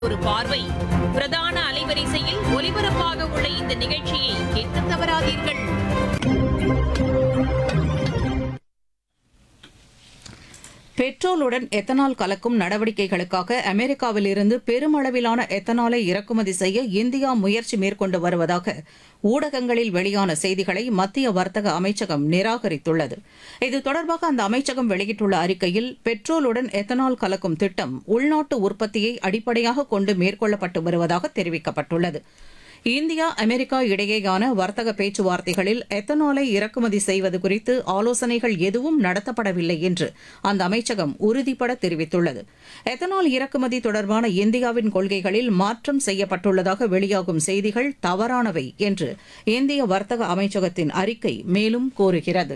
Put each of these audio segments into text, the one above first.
ஒரு பார்வை பிரதான அலைவரிசையில் ஒலிபரப்பாக உள்ள இந்த நிகழ்ச்சியை கேட்க தவறாதீர்கள் பெட்ரோலுடன் எத்தனால் கலக்கும் நடவடிக்கைகளுக்காக அமெரிக்காவிலிருந்து பெருமளவிலான எத்தனாலை இறக்குமதி செய்ய இந்தியா முயற்சி மேற்கொண்டு வருவதாக ஊடகங்களில் வெளியான செய்திகளை மத்திய வர்த்தக அமைச்சகம் நிராகரித்துள்ளது இது தொடர்பாக அந்த அமைச்சகம் வெளியிட்டுள்ள அறிக்கையில் பெட்ரோலுடன் எத்தனால் கலக்கும் திட்டம் உள்நாட்டு உற்பத்தியை அடிப்படையாக கொண்டு மேற்கொள்ளப்பட்டு வருவதாக தெரிவிக்கப்பட்டுள்ளது இந்தியா அமெரிக்கா இடையேயான வர்த்தக பேச்சுவார்த்தைகளில் எத்தனாலை இறக்குமதி செய்வது குறித்து ஆலோசனைகள் எதுவும் நடத்தப்படவில்லை என்று அந்த அமைச்சகம் உறுதிபட தெரிவித்துள்ளது எத்தனால் இறக்குமதி தொடர்பான இந்தியாவின் கொள்கைகளில் மாற்றம் செய்யப்பட்டுள்ளதாக வெளியாகும் செய்திகள் தவறானவை என்று இந்திய வர்த்தக அமைச்சகத்தின் அறிக்கை மேலும் கூறுகிறது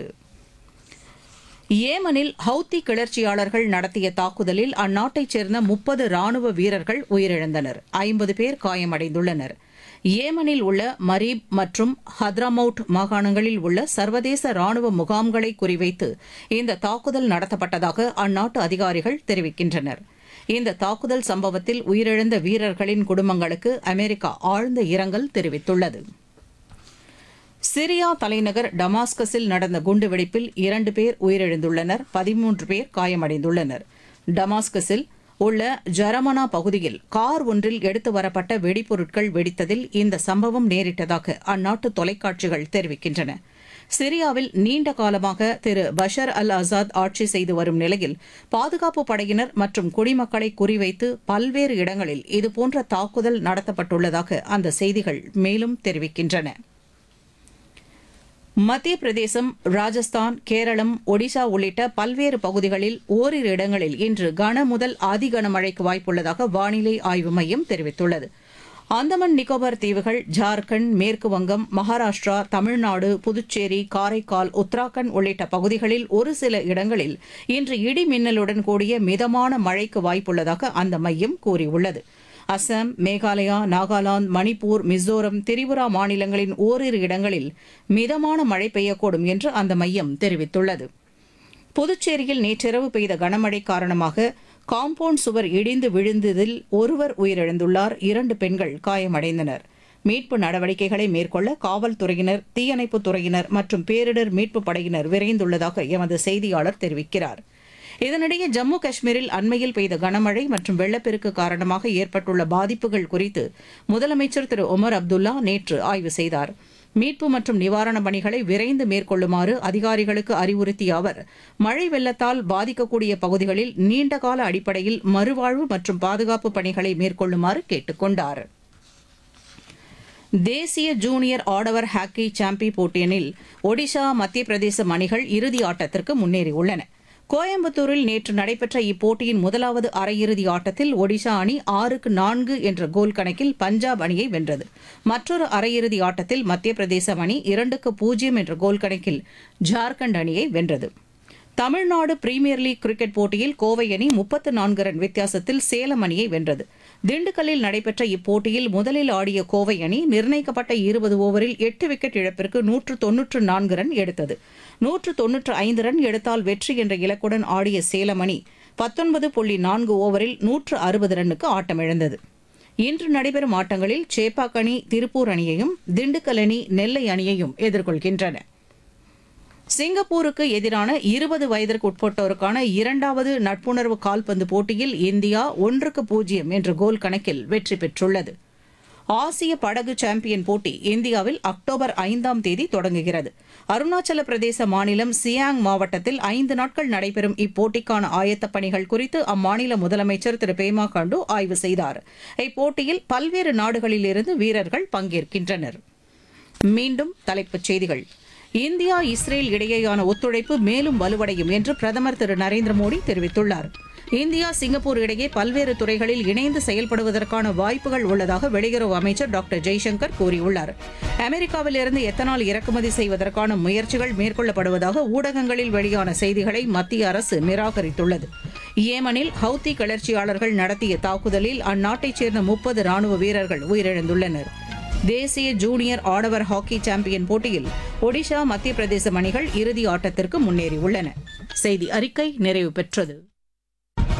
ஏமனில் ஹவுத்தி கிளர்ச்சியாளர்கள் நடத்திய தாக்குதலில் அந்நாட்டைச் சேர்ந்த முப்பது ராணுவ வீரர்கள் உயிரிழந்தனர் ஐம்பது பேர் காயமடைந்துள்ளனர் ஏமனில் உள்ள மரீப் மற்றும் ஹத்ராமவுட் மாகாணங்களில் உள்ள சர்வதேச ராணுவ முகாம்களை குறிவைத்து இந்த தாக்குதல் நடத்தப்பட்டதாக அந்நாட்டு அதிகாரிகள் தெரிவிக்கின்றனர் இந்த தாக்குதல் சம்பவத்தில் உயிரிழந்த வீரர்களின் குடும்பங்களுக்கு அமெரிக்கா ஆழ்ந்த இரங்கல் தெரிவித்துள்ளது சிரியா தலைநகர் டமாஸ்கஸில் நடந்த குண்டுவெடிப்பில் இரண்டு பேர் உயிரிழந்துள்ளனர் பதிமூன்று பேர் காயமடைந்துள்ளனர் டமாஸ்கஸில் உள்ள ஜரமனா பகுதியில் கார் ஒன்றில் எடுத்து வரப்பட்ட வெடிபொருட்கள் வெடித்ததில் இந்த சம்பவம் நேரிட்டதாக அந்நாட்டு தொலைக்காட்சிகள் தெரிவிக்கின்றன சிரியாவில் நீண்ட காலமாக திரு பஷர் அல் ஆசாத் ஆட்சி செய்து வரும் நிலையில் பாதுகாப்பு படையினர் மற்றும் குடிமக்களை குறிவைத்து பல்வேறு இடங்களில் இதுபோன்ற தாக்குதல் நடத்தப்பட்டுள்ளதாக அந்த செய்திகள் மேலும் தெரிவிக்கின்றன மத்திய பிரதேசம் ராஜஸ்தான் கேரளம் ஒடிசா உள்ளிட்ட பல்வேறு பகுதிகளில் ஓரிரு இடங்களில் இன்று கன முதல் அதி கனமழைக்கு வாய்ப்புள்ளதாக வானிலை ஆய்வு மையம் தெரிவித்துள்ளது அந்தமான் நிக்கோபார் தீவுகள் ஜார்க்கண்ட் மேற்கு வங்கம் மகாராஷ்டிரா தமிழ்நாடு புதுச்சேரி காரைக்கால் உத்தராகண்ட் உள்ளிட்ட பகுதிகளில் ஒரு சில இடங்களில் இன்று இடி மின்னலுடன் கூடிய மிதமான மழைக்கு வாய்ப்புள்ளதாக அந்த மையம் கூறியுள்ளது அசாம் மேகாலயா நாகாலாந்து மணிப்பூர் மிசோரம் திரிபுரா மாநிலங்களின் ஓரிரு இடங்களில் மிதமான மழை பெய்யக்கூடும் என்று அந்த மையம் தெரிவித்துள்ளது புதுச்சேரியில் நேற்றிரவு பெய்த கனமழை காரணமாக காம்பவுண்ட் சுவர் இடிந்து விழுந்ததில் ஒருவர் உயிரிழந்துள்ளார் இரண்டு பெண்கள் காயமடைந்தனர் மீட்பு நடவடிக்கைகளை மேற்கொள்ள காவல்துறையினர் தீயணைப்புத் துறையினர் மற்றும் பேரிடர் மீட்புப் படையினர் விரைந்துள்ளதாக எமது செய்தியாளர் தெரிவிக்கிறார் இதனிடையே ஜம்மு காஷ்மீரில் அண்மையில் பெய்த கனமழை மற்றும் வெள்ளப்பெருக்கு காரணமாக ஏற்பட்டுள்ள பாதிப்புகள் குறித்து முதலமைச்சர் திரு ஒமர் அப்துல்லா நேற்று ஆய்வு செய்தார் மீட்பு மற்றும் நிவாரணப் பணிகளை விரைந்து மேற்கொள்ளுமாறு அதிகாரிகளுக்கு அறிவுறுத்திய அவர் மழை வெள்ளத்தால் பாதிக்கக்கூடிய பகுதிகளில் நீண்டகால அடிப்படையில் மறுவாழ்வு மற்றும் பாதுகாப்பு பணிகளை மேற்கொள்ளுமாறு கேட்டுக் கொண்டார் தேசிய ஜூனியர் ஆடவர் ஹாக்கி சாம்பி போட்டியினில் ஒடிஷா மத்திய பிரதேசம் அணிகள் இறுதி ஆட்டத்திற்கு முன்னேறியுள்ளன கோயம்புத்தூரில் நேற்று நடைபெற்ற இப்போட்டியின் முதலாவது அரையிறுதி ஆட்டத்தில் ஒடிஷா அணி ஆறுக்கு நான்கு என்ற கோல் கணக்கில் பஞ்சாப் அணியை வென்றது மற்றொரு அரையிறுதி ஆட்டத்தில் மத்திய பிரதேசம் அணி இரண்டுக்கு பூஜ்ஜியம் என்ற கோல் கணக்கில் ஜார்க்கண்ட் அணியை வென்றது தமிழ்நாடு பிரீமியர் லீக் கிரிக்கெட் போட்டியில் கோவை அணி முப்பத்து நான்கு ரன் வித்தியாசத்தில் சேலம் அணியை வென்றது திண்டுக்கல்லில் நடைபெற்ற இப்போட்டியில் முதலில் ஆடிய கோவை அணி நிர்ணயிக்கப்பட்ட இருபது ஓவரில் எட்டு விக்கெட் இழப்பிற்கு நூற்று தொன்னூற்று நான்கு ரன் எடுத்தது நூற்று தொன்னூற்று ஐந்து ரன் எடுத்தால் வெற்றி என்ற இலக்குடன் ஆடிய சேலம் அணி பத்தொன்பது புள்ளி நான்கு ஓவரில் நூற்று அறுபது ரன்னுக்கு ஆட்டமிழந்தது இன்று நடைபெறும் ஆட்டங்களில் சேப்பாக் அணி திருப்பூர் அணியையும் திண்டுக்கல் அணி நெல்லை அணியையும் எதிர்கொள்கின்றன சிங்கப்பூருக்கு எதிரான இருபது வயதிற்கு உட்பட்டோருக்கான இரண்டாவது நட்புணர்வு கால்பந்து போட்டியில் இந்தியா ஒன்றுக்கு பூஜ்ஜியம் என்ற கோல் கணக்கில் வெற்றி பெற்றுள்ளது ஆசிய படகு சாம்பியன் போட்டி இந்தியாவில் அக்டோபர் ஐந்தாம் தேதி தொடங்குகிறது அருணாச்சல பிரதேச மாநிலம் சியாங் மாவட்டத்தில் ஐந்து நாட்கள் நடைபெறும் இப்போட்டிக்கான ஆயத்தப் பணிகள் குறித்து அம்மாநில முதலமைச்சர் திரு பேமா காண்டு ஆய்வு செய்தார் இப்போட்டியில் பல்வேறு நாடுகளிலிருந்து வீரர்கள் பங்கேற்கின்றனர் மீண்டும் தலைப்புச் செய்திகள் இந்தியா இஸ்ரேல் இடையேயான ஒத்துழைப்பு மேலும் வலுவடையும் என்று பிரதமர் திரு நரேந்திர மோடி தெரிவித்துள்ளார் இந்தியா சிங்கப்பூர் இடையே பல்வேறு துறைகளில் இணைந்து செயல்படுவதற்கான வாய்ப்புகள் உள்ளதாக வெளியுறவு அமைச்சர் டாக்டர் ஜெய்சங்கர் கூறியுள்ளார் அமெரிக்காவிலிருந்து எத்தனால் இறக்குமதி செய்வதற்கான முயற்சிகள் மேற்கொள்ளப்படுவதாக ஊடகங்களில் வெளியான செய்திகளை மத்திய அரசு நிராகரித்துள்ளது ஏமனில் ஹவுத்தி கிளர்ச்சியாளர்கள் நடத்திய தாக்குதலில் அந்நாட்டைச் சேர்ந்த முப்பது ராணுவ வீரர்கள் உயிரிழந்துள்ளனர் தேசிய ஜூனியர் ஆடவர் ஹாக்கி சாம்பியன் போட்டியில் ஒடிஷா மத்திய பிரதேசம் அணிகள் இறுதி ஆட்டத்திற்கு முன்னேறியுள்ளன செய்தி அறிக்கை நிறைவு பெற்றது